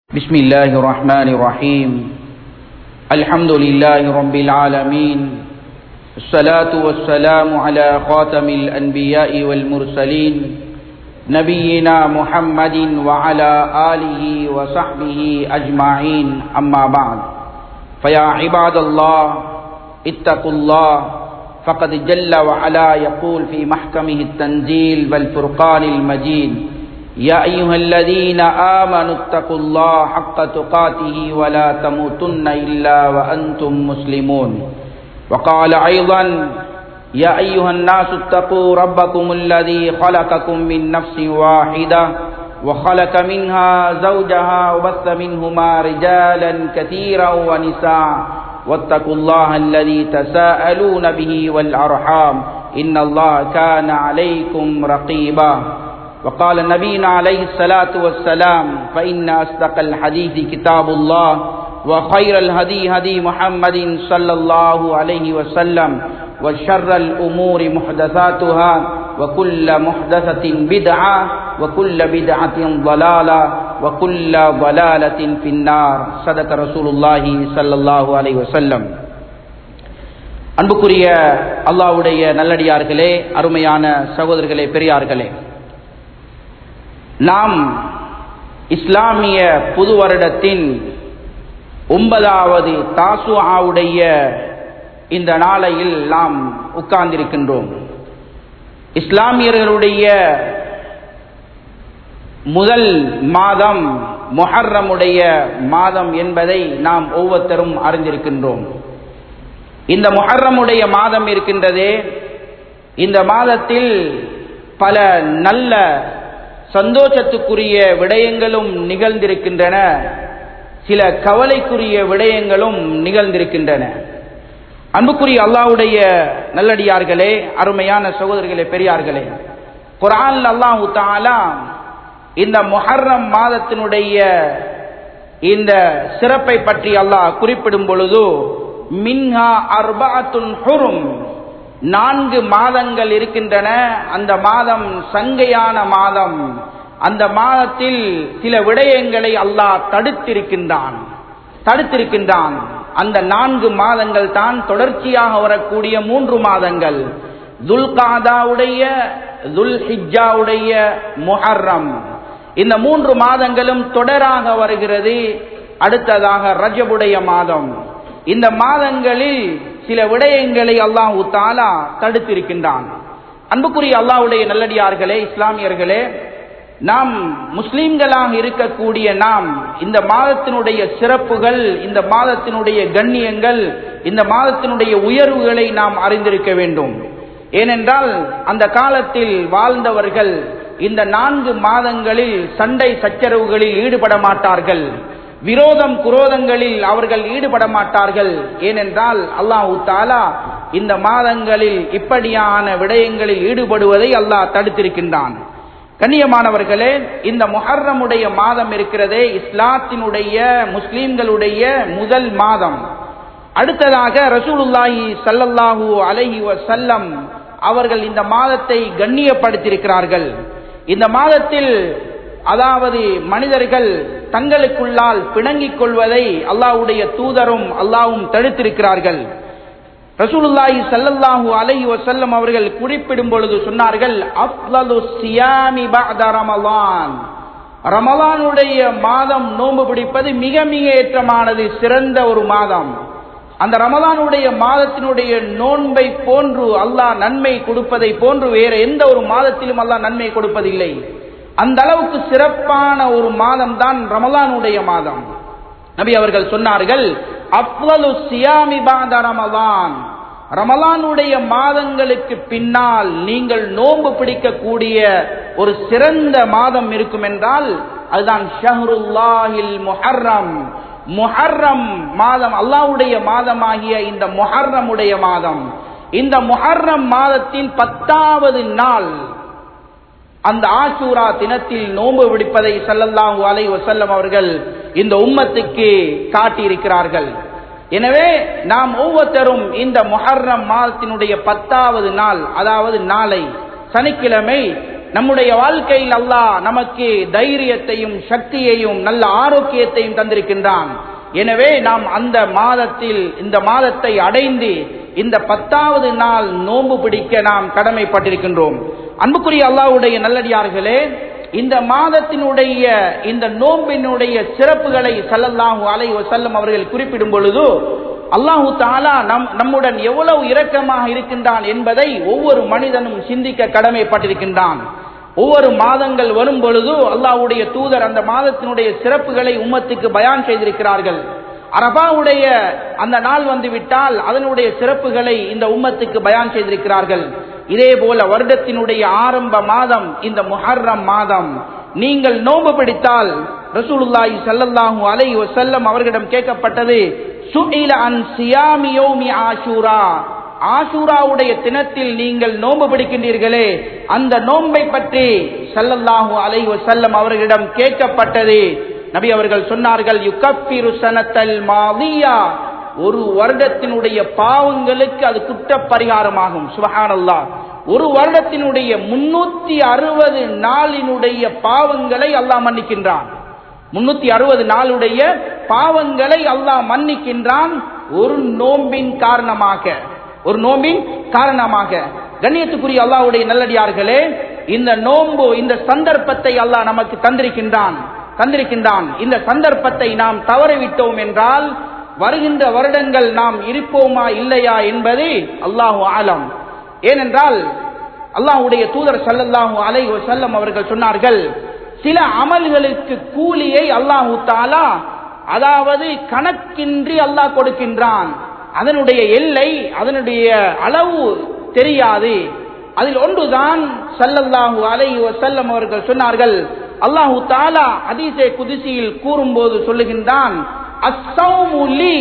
بسم الله الرحمن الرحيم الحمد لله رب العالمين الصلاة والسلام على خاتم الأنبياء والمرسلين نبينا محمد وعلى آله وصحبه أجمعين أما بعد فيا عباد الله اتقوا الله فقد جل وعلا يقول في محكمه التنزيل والفرقان المجيد يا أيها الذين آمنوا اتقوا الله حق تقاته ولا تموتن إلا وأنتم مسلمون وقال أيضا يا أيها الناس اتقوا ربكم الذي خلقكم من نفس واحدة وخلق منها زوجها وبث منهما رجالا كثيرا ونساء واتقوا الله الذي تساءلون به والأرحام إن الله كان عليكم رقيبا وقال نبينا عليه الصلاة والسلام فإن أصدق الحديث كتاب الله وخير الهدي هدي محمد صلى الله عليه وسلم وشر الأمور محدثاتها وكل محدثة بدعة وكل بدعة ضلالة وكل ضلالة في النار صدق رسول الله صلى الله عليه وسلم அன்புக்குரிய அல்லாவுடைய நல்லடியார்களே அருமையான சகோதரர்களே பெரியார்களே நாம் இஸ்லாமிய புது வருடத்தின் ஒன்பதாவது தாசுஆவுடைய இந்த நாளையில் நாம் உட்கார்ந்திருக்கின்றோம் இஸ்லாமியர்களுடைய முதல் மாதம் மொஹர்ரமுடைய மாதம் என்பதை நாம் ஒவ்வொருத்தரும் அறிந்திருக்கின்றோம் இந்த மொஹர்ரமுடைய மாதம் இருக்கின்றதே இந்த மாதத்தில் பல நல்ல சந்தோஷத்துக்குரிய விடயங்களும் நிகழ்ந்திருக்கின்றன சில கவலைக்குரிய விடயங்களும் நிகழ்ந்திருக்கின்றன அன்புக்குரிய அல்லாவுடைய நல்லடியார்களே அருமையான சகோதரர்களே பெரியார்களே குரான் அல்லாஹு தாலா இந்த மொஹர்ரம் மாதத்தினுடைய இந்த சிறப்பை பற்றி அல்லாஹ் குறிப்பிடும் பொழுது மின்ஹா அர்பாத்துன் ஹுரும் நான்கு மாதங்கள் இருக்கின்றன அந்த மாதம் சங்கையான மாதம் அந்த மாதத்தில் சில விடயங்களை அல்லாஹ் தடுத்திருக்கின்றான் தடுத்திருக்கின்றான் அந்த நான்கு மாதங்கள் தான் தொடர்ச்சியாக வரக்கூடிய மூன்று மாதங்கள் துல்காதாவுடைய துல் ஹிஜாவுடைய முஹர்ரம் இந்த மூன்று மாதங்களும் தொடராக வருகிறது அடுத்ததாக ரஜபுடைய மாதம் இந்த மாதங்களில் சில விடயங்களை அல்லாஹு தாலா தடுத்திருக்கின்றான் அன்புக்குரிய அல்லாஹுடைய நல்லடியார்களே இஸ்லாமியர்களே நாம் முஸ்லிம்களாக இருக்கக்கூடிய நாம் இந்த மாதத்தினுடைய சிறப்புகள் இந்த மாதத்தினுடைய கண்ணியங்கள் இந்த மாதத்தினுடைய உயர்வுகளை நாம் அறிந்திருக்க வேண்டும் ஏனென்றால் அந்த காலத்தில் வாழ்ந்தவர்கள் இந்த நான்கு மாதங்களில் சண்டை சச்சரவுகளில் ஈடுபட மாட்டார்கள் விரோதம் குரோதங்களில் அவர்கள் ஈடுபட மாட்டார்கள் ஏனென்றால் அல்லாஹு தாலா இந்த மாதங்களில் இப்படியான விடயங்களில் ஈடுபடுவதை அல்லாஹ் தடுத்திருக்கின்றான் கண்ணியமானவர்களே இந்த முஹர்ரமுடைய மாதம் இருக்கிறதே இஸ்லாத்தினுடைய முஸ்லீம்களுடைய முதல் மாதம் அடுத்ததாக ரசூலுல்லாஹி சல்லல்லாஹு அலஹி வசல்லம் அவர்கள் இந்த மாதத்தை கண்ணியப்படுத்தியிருக்கிறார்கள் இந்த மாதத்தில் அதாவது மனிதர்கள் தங்களுக்குள்ளால் பிணங்கிக் கொள்வதை அல்லாஹ்வுடைய தூதரும் அல்லாவும் தடுத்திருக்கிறார்கள் ரசூலுல்லாஹி சல்லல்லாஹு அலைஹி வஸல்லம் அவர்கள் குறிப்பிடும் பொழுது சொன்னார்கள் அஃலலு சியாமி பஅத ரமலான் ரமலானுடைய மாதம் நோன்பு பிடிப்பது மிக மிக ஏற்றமானது சிறந்த ஒரு மாதம் அந்த ரமலானுடைய மாதத்தினுடைய நோன்பை போன்று அல்லாஹ் நன்மை கொடுப்பதை போன்று வேற எந்த ஒரு மாதத்திலும் அல்லாஹ் நன்மை கொடுப்பதில்லை அந்த அளவுக்கு சிறப்பான ஒரு மாதம் தான் ரமலானுடைய மாதம் நபி அவர்கள் சொன்னார்கள் அப்வலு சியாமி பாத ரமலான் ரமலானுடைய மாதங்களுக்கு பின்னால் நீங்கள் நோன்பு பிடிக்கக்கூடிய ஒரு சிறந்த மாதம் இருக்கும் என்றால் அதுதான் ஷஹருல்லாஹில் முஹர்ரம் முஹர்ரம் மாதம் அல்லாவுடைய மாதமாகிய இந்த முஹர்ரமுடைய மாதம் இந்த முஹர்ரம் மாதத்தின் பத்தாவது நாள் அந்த ஆசூரா தினத்தில் நோன்பு பிடிப்பதை சல்லல்லாஹு அலை வசல்லம் அவர்கள் இந்த உம்மத்துக்கு காட்டியிருக்கிறார்கள் எனவே நாம் ஒவ்வொருத்தரும் இந்த முஹர்ரம் மாதத்தினுடைய பத்தாவது நாள் அதாவது நாளை சனிக்கிழமை நம்முடைய வாழ்க்கையில் அல்லாஹ் நமக்கு தைரியத்தையும் சக்தியையும் நல்ல ஆரோக்கியத்தையும் தந்திருக்கின்றான் எனவே நாம் அந்த மாதத்தில் இந்த மாதத்தை அடைந்து இந்த பத்தாவது நாள் நோன்பு பிடிக்க நாம் கடமைப்பட்டிருக்கின்றோம் அன்புக்குரிய அல்லாஹ்வுடைய நல்லடியார்களே இந்த மாதத்தினுடைய இந்த நோம்பினுடைய சிறப்புகளை ஸல்லல்லாஹு அலைஹி வஸல்லம் அவர்கள் குறிப்பிடும் பொழுது அல்லாஹு தாலா நம் நம்முடன் எவ்வளவு இரக்கமாக இருக்கின்றான் என்பதை ஒவ்வொரு மனிதனும் சிந்திக்க கடமைப்பட்டிருக்கின்றான் ஒவ்வொரு மாதங்கள் வரும் பொழுது அல்லாஹ்வுடைய தூதர் அந்த மாதத்தினுடைய சிறப்புகளை உம்மத்துக்கு பயான் செய்திருக்கிறார்கள் அரபாவுடைய அந்த நாள் வந்து விட்டால் அதனுடைய சிறப்புகளை இந்த உம்மத்துக்கு பயான் செய்திருக்கிறார்கள் இதே போல வருடத்தினுடைய ஆரம்ப மாதம் இந்த முஹர்ரம் மாதம் நீங்கள் நோன்பு பிடித்தால் ரசூலுல்லாஹி ஸல்லல்லாஹு அலைஹி வஸல்லம் அவர்களிடம் கேட்கப்பட்டது சுஇல அன் சியாமி யௌமி ஆஷூரா ஆஷூராவுடைய தினத்தில் நீங்கள் நோன்பு பிடிக்கின்றீர்களே அந்த நோன்பை பற்றி ஸல்லல்லாஹு அலைஹி வஸல்லம் அவர்களிடம் கேட்கப்பட்டது நபி அவர்கள் சொன்னார்கள் யுகப்பிரு சனத்தல் மாதியா ஒரு வருடத்தினுடைய பாவங்களுக்கு அது குற்ற பரிகாரமாகும் சுபஹானல்லாஹ் ஒரு வருடத்தினுடைய முன்னூத்தி அறுபது நாளினுடைய பாவங்களை அல்லாஹ் மன்னிக்கின்றான் முன்னூத்தி அறுபது நாளுடைய பாவங்களை அல்லாஹ் மன்னிக்கின்றான் ஒரு நோம்பின் காரணமாக ஒரு நோம்பின் காரணமாக கண்ணியத்துக்குரிய அல்லாஹ்வுடைய நல்லடியார்களே இந்த நோன்பு இந்த சந்தர்ப்பத்தை அல்லாஹ் நமக்கு தந்திருக்கின்றான் தந்திருக்கின்றான் இந்த சந்தர்ப்பத்தை நாம் தவறவிட்டோம் என்றால் வருகின்ற வருடங்கள் நாம் இருப்போமா இல்லையா என்பது அல்லாஹு ஆலம் ஏனென்றால் அல்லாஹ்வுடைய தூதர் ஸல்லல்லாஹு அலைஹி வஸல்லம் அவர்கள் சொன்னார்கள் சில அமல்களுக்கு கூலியை அல்லாஹு தாலா அதாவது கணக்கின்றி அல்லாஹ் கொடுக்கின்றான் அதனுடைய எல்லை அதனுடைய அளவு தெரியாது அதில் ஒன்றுதான் ஸல்லல்லாஹு அலைஹி வஸல்லம் அவர்கள் சொன்னார்கள் அல்லாஹு தாலா ஹதீஸே குதிசியில் கூறும்போது சொல்லுகின்றான் அஸ்ஸௌமு லீ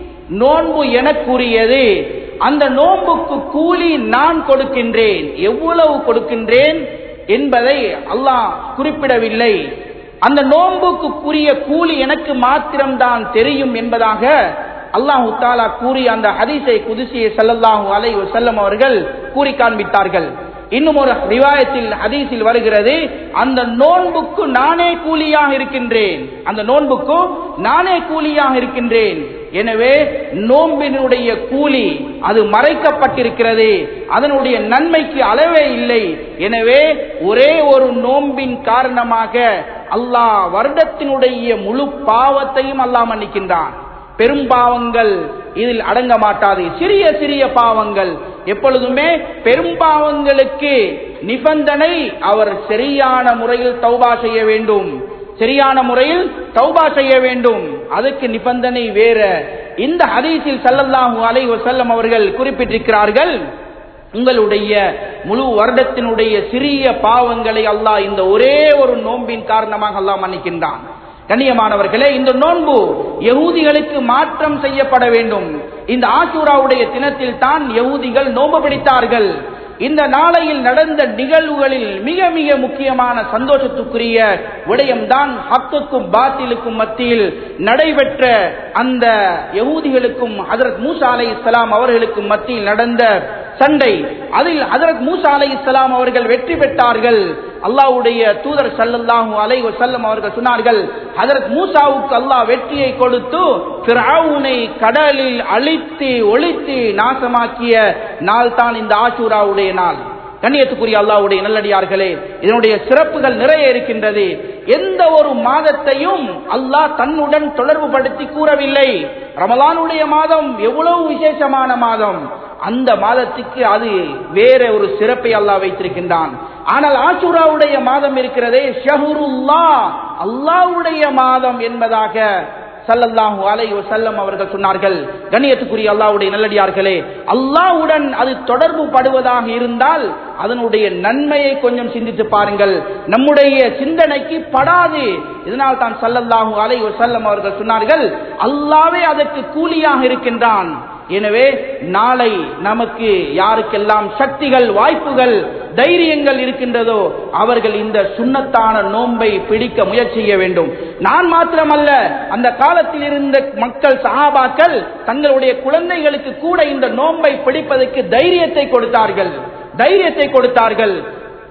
நோன்பு எனக்குரியது அந்த நோன்புக்கு கூலி நான் கொடுக்கின்றேன் எவ்வளவு கொடுக்கின்றேன் என்பதை அல்லாஹ் குறிப்பிடவில்லை அந்த நோன்புக்குரிய கூலி எனக்கு மாத்திரம்தான் தெரியும் என்பதாக அல்லாஹு தாலா கூறி அந்த ஹதீஸை குதிசியை ஸல்லல்லாஹு அலைஹி வஸல்லம் அவர்கள் கூறி காண்பித்தார்கள் இன்னும் ஒரு ரிவாயத்தில் ஹதீஸில் வருகிறது அந்த நோன்புக்கு நானே கூலியாக இருக்கின்றேன் அந்த நோன்புக்கு நானே கூலியாக இருக்கின்றேன் எனவே நோம்பினுடைய கூலி அது மறைக்கப்பட்டிருக்கிறது அதனுடைய நன்மைக்கு அளவே இல்லை எனவே ஒரே ஒரு நோம்பின் காரணமாக அல்லாஹ் வருடத்தினுடைய முழு பாவத்தையும் அல்லாஹ் மன்னிக்கின்றான் பெரும் பாவங்கள் இதில் அடங்க மாட்டாது சிறிய சிறிய பாவங்கள் எப்பொழுதுமே பெரும் பாவங்களுக்கு நிபந்தனை அவர் சரியான முறையில் தௌபா செய்ய வேண்டும் சரியான முறையில் தௌபா செய்ய வேண்டும் அதுக்கு நிபந்தனை வேற இந்த ஹதீஸில் ஸல்லல்லாஹு அலைஹி வஸல்லம் அவர்கள் குறிப்பிட்டிருக்கிறார்கள் உங்களுடைய முழு வருடத்தினுடைய சிறிய பாவங்களை அல்லாஹ் இந்த ஒரே ஒரு நோன்பின் காரணமாக அல்லாஹ் மன்னிக்கின்றான் கண்ணியமானவர்களே இந்த நோன்பு யகூதிகளுக்கு மாற்றம் செய்யப்பட வேண்டும் இந்த ஆசூராவுடைய தினத்தில் தான் யகூதிகள் நோன்பு பிடித்தார்கள் இந்த நாளையில் நடந்த நிகழ்வுகளில் மிக மிக முக்கியமான சந்தோஷத்துக்குரிய விடயம்தான் ஹக்குக்கும் பாத்திலுக்கும் மத்தியில் நடைபெற்ற அந்த யகூதிகளுக்கும் ஹதரத் மூசா அலை இஸ்லாம் அவர்களுக்கும் மத்தியில் நடந்த சண்டை அதில் ஹதரத் மூசா அலை இஸ்லாம் அவர்கள் வெற்றி பெற்றார்கள் அல்லாஹ்வுடைய தூதர் ஸல்லல்லாஹு அலைஹி வஸல்லம் அவர்கள் சொன்னார்கள் ஹதரத் மூசாவுக்கு அல்லாஹ் வெற்றியை கொடுத்து ஃபிரௌனை கடலில் அழித்து ஒழித்து நாசமாக்கிய நாள் தான் இந்த ஆஷூராவுடைய நாள் கண்ணியத்துக்குரிய அல்லாஹ்வுடைய நல்லடியார்களே இதனுடைய சிறப்புகள் நிறைய இருக்கின்றது எந்த ஒரு மாதத்தையும் அல்லாஹ் தன்னுடன் தொடர்பு படுத்தி கூறவில்லை ரமலானுடைய மாதம் எவ்வளவு விசேஷமான மாதம் அந்த மாதத்துக்கு அது வேற ஒரு சிறப்பை அல்லாஹ் வைத்திருக்கின்றான் ஆனால் ஆசூராவுடைய மாதம் இருக்கிறதே ஷஹுருல்லா அல்லாஹ்வுடைய மாதம் என்பதாக சல்லல்லாஹு அலைஹி வஸல்லம் அவர்கள் சொன்னார்கள் கண்ணியத்துக்குரிய அல்லாஹ்வுடைய நல்லடியார்களே அல்லாஹ்வுடன் அது தொடர்பு படுவதாக இருந்தால் அதனுடைய நன்மையை கொஞ்சம் சிந்தித்து பாருங்கள் நம்முடைய சிந்தனைக்கு படாது இதனால் தான் சல்லல்லாஹு அலைஹி வஸல்லம் அவர்கள் சொன்னார்கள் அல்லாஹ்வே அதற்கு கூலியாக இருக்கின்றான் எனவே நாளை நமக்கு யாருக்கெல்லாம் சக்திகள் வாய்ப்புகள் தைரியங்கள் இருக்கின்றதோ அவர்கள் இந்த சுண்ணத்தான நோன்பை பிடிக்க முயற்சி செய்ய வேண்டும் நான் மாத்திரமல்ல அந்த காலத்தில் இருந்த மக்கள் சஹாபாக்கள் தங்களுடைய குழந்தைகளுக்கு கூட இந்த நோன்பை பிடிப்பதற்கு தைரியத்தை கொடுத்தார்கள் தைரியத்தை கொடுத்தார்கள்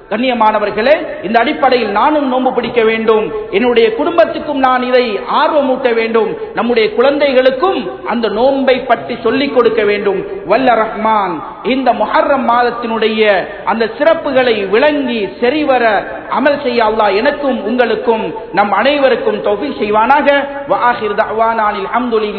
கண்ணியமானவர்களே இந்த அடிப்படையில் நானும் நோன்பு பிடிக்க வேண்டும் என்னுடைய குடும்பத்துக்கும் நான் இதை ஆர்வமூட்ட வேண்டும் நம்முடைய குழந்தைகளுக்கும் அந்த நோன்பை பற்றி சொல்லிக் கொடுக்க வேண்டும் வல்ல ரஹ்மான் இந்த முஹர்ரம் மாதத்தினுடைய அந்த சிறப்புகளை விளங்கி சரிவர அமல் செய்ய அல்லாஹ் எனக்கும் உங்களுக்கும் நம் அனைவருக்கும் தௌஃபீக் செய்வானாக வஆஹிர் தஅவானா அனில் ஹம்துலில்லாஹ்